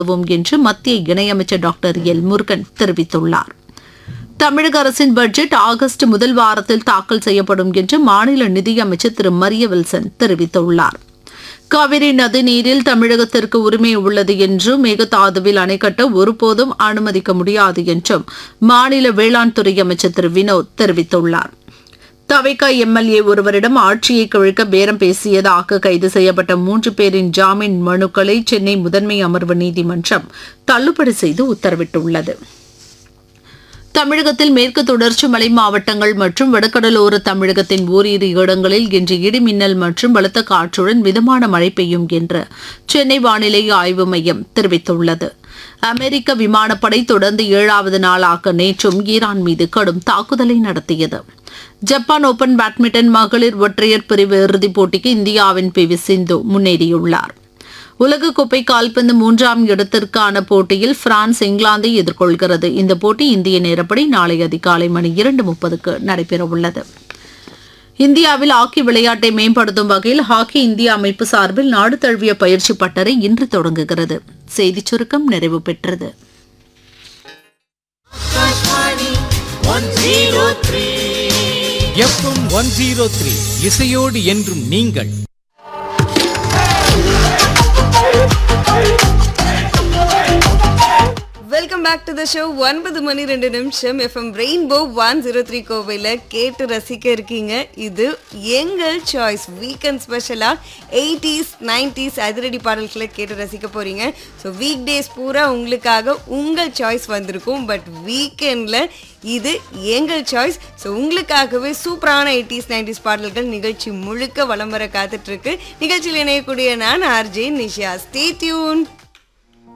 உதவும் என்று மத்திய இணையமைச்சர் டாக்டர் எல் முருகன் தெரிவித்துள்ளார் தமிழக அரசின் பட்ஜெட் ஆகஸ்ட் முதல் வாரத்தில் தாக்கல் செய்யப்படும் என்று மாநில நிதியமைச்சர் திரு மரிய வில்சன் தெரிவித்துள்ளார் காவிரி நதிநீரில் தமிழகத்திற்கு உரிமை உள்ளது என்றும் மேகதாதுவில் அணை கட்ட ஒருபோதும் அனுமதிக்க முடியாது என்றும் மாநில வேளாண் துறை அமைச்சர் திரு வினோத் தெரிவித்துள்ளார் தவிக எம்எல்ஏ ஒருவரிடம் ஆட்சியை கவிழ்க்க பேரம் பேசியதாக கைது செய்யப்பட்ட மூன்று பேரின் ஜாமீன் மனுக்களை சென்னை முதன்மை அமர்வு நீதிமன்றம் தள்ளுபடி செய்து உத்தரவிட்டுள்ளது தமிழகத்தில் மேற்கு தொடர்ச்சி மலை மாவட்டங்கள் மற்றும் வடகடலோர தமிழகத்தின் ஓரிரு இடங்களில் இன்று இடிமின்னல் மற்றும் பலத்த காற்றுடன் மிதமான மழை பெய்யும் என்று சென்னை வானிலை ஆய்வு மையம் தெரிவித்துள்ளது அமெரிக்க விமானப்படை தொடர்ந்து ஏழாவது நாளாக நேற்றும் ஈரான் மீது கடும் தாக்குதலை நடத்தியது ஜப்பான் ஓபன் பேட்மிண்டன் மகளிர் ஒற்றையர் பிரிவு இறுதிப் போட்டிக்கு இந்தியாவின் பி வி சிந்து முன்னேறியுள்ளார் உலகக்கோப்பை கால்பந்து மூன்றாம் இடத்திற்கான போட்டியில் பிரான்ஸ் இங்கிலாந்தை எதிர்கொள்கிறது இந்த போட்டி இந்திய நேரப்படி நாளை அதிகாலை மணி இரண்டு முப்பதுக்கு நடைபெறவுள்ளது இந்தியாவில் ஹாக்கி விளையாட்டை மேம்படுத்தும் வகையில் ஹாக்கி இந்தியா அமைப்பு சார்பில் நாடு தழுவிய பயிற்சி பட்டறை இன்று தொடங்குகிறது செய்திச் சுருக்கம் நிறைவு பெற்றது எஃப்எம் ஒன் ஜீரோ த்ரீ இசையோடு என்றும் நீங்கள் welcome back to the show ஒன்பது மணி ரெண்டு நிமிஷம் FM rainbow one zero three கோவையில் கேட்டு ரசிக்க இருக்கீங்க இது எங்கள் சாய்ஸ் வீக்கெண்ட் ஸ்பெஷலாக எயிட்டிஸ் நைன்டிஸ் அதிரடி பாடல்களை கேட்டு ரசிக்க போகிறீங்க ஸோ வீக் டேஸ் பூரா உங்களுக்காக உங்கள் சாய்ஸ் வந்திருக்கும் பட் வீக்கெண்டில் இது எங்கள் சாய்ஸ் ஸோ உங்களுக்காகவே சூப்பரான எயிட்டிஸ் நைன்டிஸ் பாடல்கள் நிகழ்ச்சி முழுக்க வலம் வர காத்துட்ருக்கு நிகழ்ச்சியில் இணையக்கூடிய நான் ஆர்ஜே நிஷா ஸ்டே டியூன்